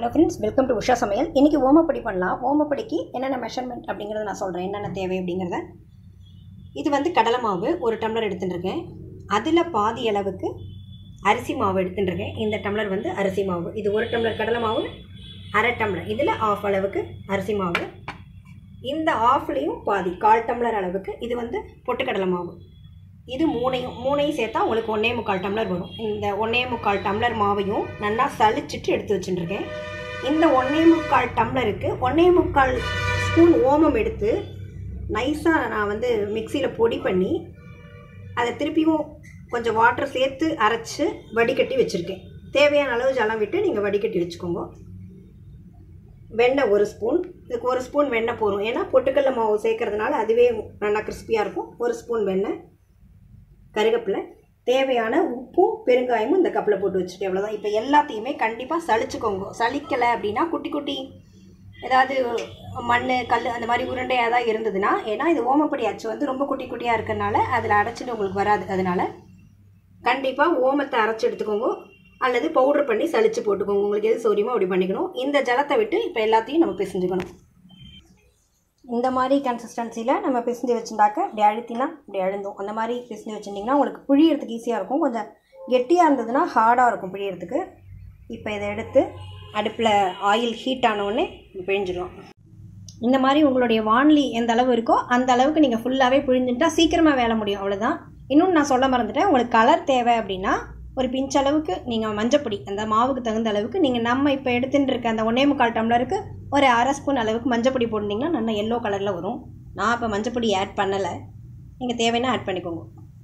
friends welcome to Usha சமையல் இன்றைக்கி ஓமப்படி பண்ணலாம் ஓமப்படிக்கு என்னென்ன மெஷர்மெண்ட் அப்படிங்கிறத நான் சொல்கிறேன் என்னென்ன தேவை அப்படிங்கிறத இது வந்து கடலை மாவு ஒரு டம்ளர் எடுத்துட்டுருக்கேன் அதில் பாதி அளவுக்கு அரிசி மாவு எடுத்துட்டுருக்கேன் இந்த டம்ளர் வந்து அரிசி மாவு இது ஒரு டம்ளர் கடலை மாவு அரை டம்ளர் இதில் ஆஃப் அளவுக்கு அரிசி மாவு இந்த ஆஃப்லேயும் பாதி கால் டம்ளர் அளவுக்கு இது வந்து பொட்டுக்கடலை மாவு இது மூணையும் மூணையும் சேர்த்தா உங்களுக்கு ஒன்றே முக்கால் டம்ளர் வரும் இந்த ஒன்றே முக்கால் டம்ளர் மாவையும் நல்லா சலிச்சிட்டு எடுத்து வச்சுட்டுருக்கேன் இந்த ஒன்றே முக்கால் டம்ளருக்கு ஒன்றே முக்கால் ஸ்பூன் ஓமம் எடுத்து நைஸாக நான் வந்து மிக்சியில் பொடி பண்ணி அதை திருப்பியும் கொஞ்சம் வாட்டர் சேர்த்து அரைச்சி வடிகட்டி வச்சுருக்கேன் தேவையான அளவு ஜலம் விட்டு நீங்கள் வடிகட்டி வச்சுக்கோங்க வெண்ணெய் ஒரு ஸ்பூன் இதுக்கு ஒரு ஸ்பூன் வெண்ணெய் போதும் ஏன்னா பொட்டுக்கடல மாவு சேர்க்கறதுனால அதுவே நல்லா கிறிஸ்பியாக இருக்கும் ஒரு ஸ்பூன் வெண்ணெய் கருவேப்பிலை தேவையான உப்பும் பெருங்காயமும் இந்த கப்பில் போட்டு வச்சுட்டு அவ்வளோதான் இப்போ எல்லாத்தையுமே கண்டிப்பாக சளிச்சுக்கோங்க சளிக்கலை அப்படின்னா குட்டி குட்டி ஏதாவது மண் கல் அந்த மாதிரி உருண்டையாக தான் இருந்ததுன்னா ஏன்னா இது ஓமப்படி அச்சு வந்து ரொம்ப குட்டி குட்டியாக இருக்கிறனால அதில் அரைச்சிட்டு உங்களுக்கு வராது அதனால் கண்டிப்பாக ஓமத்தை அரைச்சி எடுத்துக்கோங்க அல்லது பவுடர் பண்ணி சளிச்சு போட்டுக்கோங்க உங்களுக்கு எது சௌரியமோ அப்படி பண்ணிக்கணும் இந்த ஜலத்தை விட்டு இப்போ எல்லாத்தையும் நம்ம பிசைஞ்சுக்கணும் இந்த மாதிரி கன்சிஸ்டன்சியில் நம்ம பிசைஞ்சு வச்சுருந்தாக்க இப்படி அழுத்தினா இப்படி அழுந்தும் அந்த மாதிரி பிசைஞ்சு வச்சுருந்திங்கன்னா உங்களுக்கு புழியறதுக்கு ஈஸியாக இருக்கும் கொஞ்சம் கெட்டியாக இருந்ததுன்னா ஹார்டாக இருக்கும் பிழியறதுக்கு இப்போ இதை எடுத்து அடுப்பில் ஆயில் ஹீட் ஆனவுடனே பிழிஞ்சிடும் இந்த மாதிரி உங்களுடைய வான்லி எந்த அளவு இருக்கோ அந்த அளவுக்கு நீங்கள் ஃபுல்லாகவே பிழிஞ்சுட்டா சீக்கிரமாக வேலை முடியும் அவ்வளோதான் இன்னொன்று நான் சொல்ல மறந்துட்டேன் உங்களுக்கு கலர் தேவை அப்படின்னா ஒரு பிஞ்ச் அளவுக்கு நீங்கள் மஞ்சப்பொடி அந்த மாவுக்கு தகுந்த அளவுக்கு நீங்கள் நம்ம இப்போ எடுத்துட்டு இருக்க அந்த ஒன்றே முக்கால் டம்ளருக்கு ஒரு அரை ஸ்பூன் அளவுக்கு மஞ்சப்பொடி போட்டிங்கன்னா நல்லா எல்லோ கலரில் வரும் நான் இப்போ மஞ்சப்பொடி ஆட் பண்ணலை நீங்கள் தேவைன்னா ஆட் பண்ணிக்கோங்க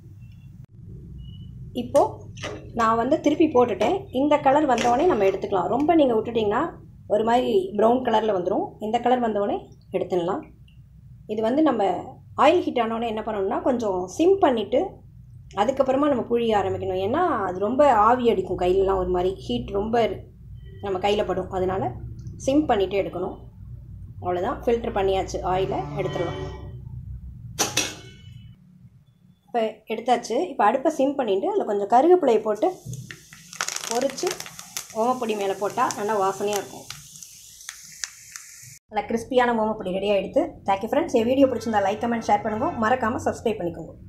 இப்போது நான் வந்து திருப்பி போட்டுட்டேன் இந்த கலர் வந்தவொடனே நம்ம எடுத்துக்கலாம் ரொம்ப நீங்கள் விட்டுட்டிங்கன்னா ஒரு மாதிரி ப்ரௌன் கலரில் வந்துடும் இந்த கலர் வந்தவொடனே எடுத்துடலாம் இது வந்து நம்ம ஆயில் ஹீட் ஆனோடனே என்ன பண்ணணும்னா கொஞ்சம் சிம் பண்ணிவிட்டு அதுக்கப்புறமா நம்ம புழிய ஆரம்பிக்கணும் ஏன்னா அது ரொம்ப ஆவி அடிக்கும் கையிலலாம் ஒரு மாதிரி ஹீட் ரொம்ப நம்ம கையில் படும் அதனால் சிம் பண்ணிவிட்டு எடுக்கணும் அவ்வளோதான் ஃபில்டர் பண்ணியாச்சு ஆயிலை எடுத்துடலாம் இப்போ எடுத்தாச்சு இப்போ அடுப்பை சிம் பண்ணிவிட்டு அதில் கொஞ்சம் கருவேப்பிலையை போட்டு பொரித்து ஓமப்பொடி மேலே போட்டால் நல்லா வாசனையாக இருக்கும் நல்லா கிறிஸ்பியான ஓமப்பொடி ரெடி ஆகிடுது தேங்க்யூ ஃப்ரெண்ட்ஸ் என் வீடியோ பிடிச்சிருந்தா லைக் கமெண்ட் ஷேர் பண்ணுங்கள் மறக்காமல் சப்ஸ்கிரைப் பண்ணிக்கோங்க